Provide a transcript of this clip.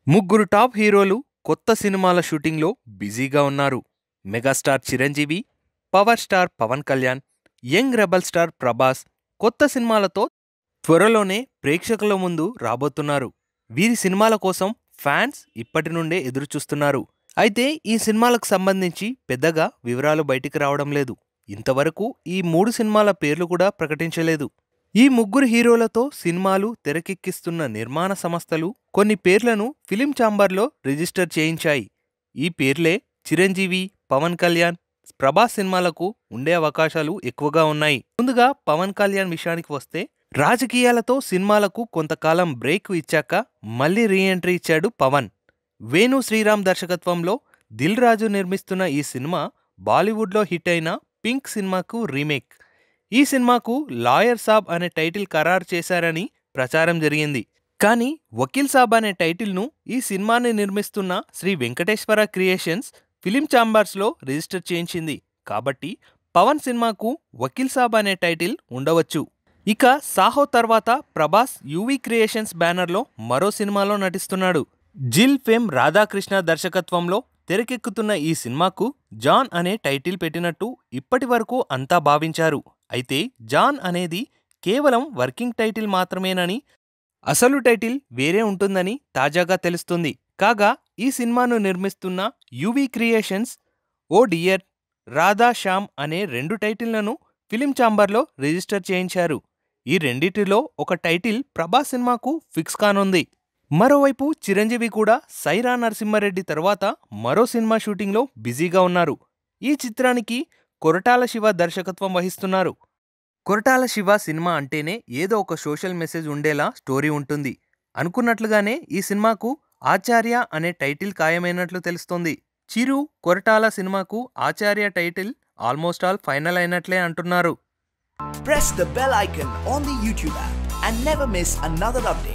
ముగ్గురు టాప్ హీరోలు కొత్త సినిమాల షూటింగ్లో బిజీగా ఉన్నారు megastar Chiranjeevi power star Pawan Kalyan young rebel star Prabhas కొత్త సినిమాలతో త్వరలోనే ప్రేక్షకుల ముందు రాబోతున్నారు వీరి సినిమాల కోసం ఫ్యాన్స్ ఇప్పటి నుండే ఎదురుచూస్తున్నారు అయితే ఈ సినిమాలకు సంబంధించి పెద్దగా వివరాలు బయటికి రావడం లేదు ఇంతవరకు ఈ మూడు సినిమాల పేర్లు కూడా ప్రకటించలేదు ఈ ముగ్గురు హీరోలతో సినిమాలు తెరకెక్కిస్తున్న నిర్మాణ సంస్థలు కొన్ని పేర్లను ఫిలిం ఛాంబర్లో రిజిస్టర్ చేయించాయి ఈ పేర్లే చిరంజీవి పవన్ కళ్యాణ్ ప్రభాస్ సినిమాలకు ఉండే అవకాశాలు ఎక్కువగా ఉన్నాయి ముందుగా పవన్ కళ్యాణ్ విషయానికి వస్తే రాజకీయాలతో సినిమాలకు కొంతకాలం బ్రేక్ ఇచ్చాక మళ్ళీ రీఎంట్రీ ఇచ్చాడు పవన్ వేణు శ్రీరామ్ దర్శకత్వంలో దిల్ రాజు నిర్మిస్తున్న ఈ సినిమా బాలీవుడ్లో హిట్ అయిన పింక్ సినిమాకు రీమేక్ ఈ సినిమాకు లాయర్ సాబ్ అనే టైటిల్ ఖరారు చేశారని ప్రచారం జరిగింది కానీ వకీల్ సాబ్ అనే టైటిల్ను ఈ సినిమాని నిర్మిస్తున్న శ్రీ వెంకటేశ్వర క్రియేషన్స్ ఫిలిం ఛాంబర్స్లో రిజిస్టర్ చేయించింది కాబట్టి పవన్ సినిమాకు వకీల్ సాబ్ అనే టైటిల్ ఉండవచ్చు ఇక సాహో తర్వాత ప్రభాస్ యూవీ క్రియేషన్స్ బ్యానర్లో మరో సినిమాలో నటిస్తున్నాడు జిల్ ఫేమ్ రాధాకృష్ణ దర్శకత్వంలో తెరకెక్కుతున్న ఈ సినిమాకు జాన్ అనే టైటిల్ పెట్టినట్టు ఇప్పటి వరకు అంతా భావించారు అయితే జాన్ అనేది కేవలం వర్కింగ్ టైటిల్ మాత్రమేనని అసలు టైటిల్ వేరే ఉంటుందని తాజాగా తెలుస్తుంది కాగా ఈ సినిమాను నిర్మిస్తున్న UV creations O dear Radha Shyam అనే రెండు టైటిళ్లను ఫిలిం ఛాంబర్లో రిజిస్టర్ చేయించారు ఈ రెండిటిలో ఒక టైటిల్ ప్రభాస్ సినిమాకు ఫిక్స్ కానుంది మరోవైపు చిరంజీవి కూడా సైరా నరసింహారెడ్డి తర్వాత మరో సినిమా షూటింగ్లో బిజీగా ఉన్నారు ఈ చిత్రానికి కొరటాల శివ దర్శకత్వం వహిస్తున్నారు కొరటాల శివ సినిమా అంటేనే ఏదో ఒక సోషల్ మెసేజ్ ఉండేలా స్టోరీ ఉంటుంది అనుకున్నట్లుగానే ఈ సినిమాకు ఆచార్య అనే టైటిల్ ఖాయమైనట్లు తెలుస్తోంది చిరు కొరటాల సినిమాకు Acharya title almost all final అయినట్లే అంటున్నారు Press the bell icon on the YouTube app and never miss another update.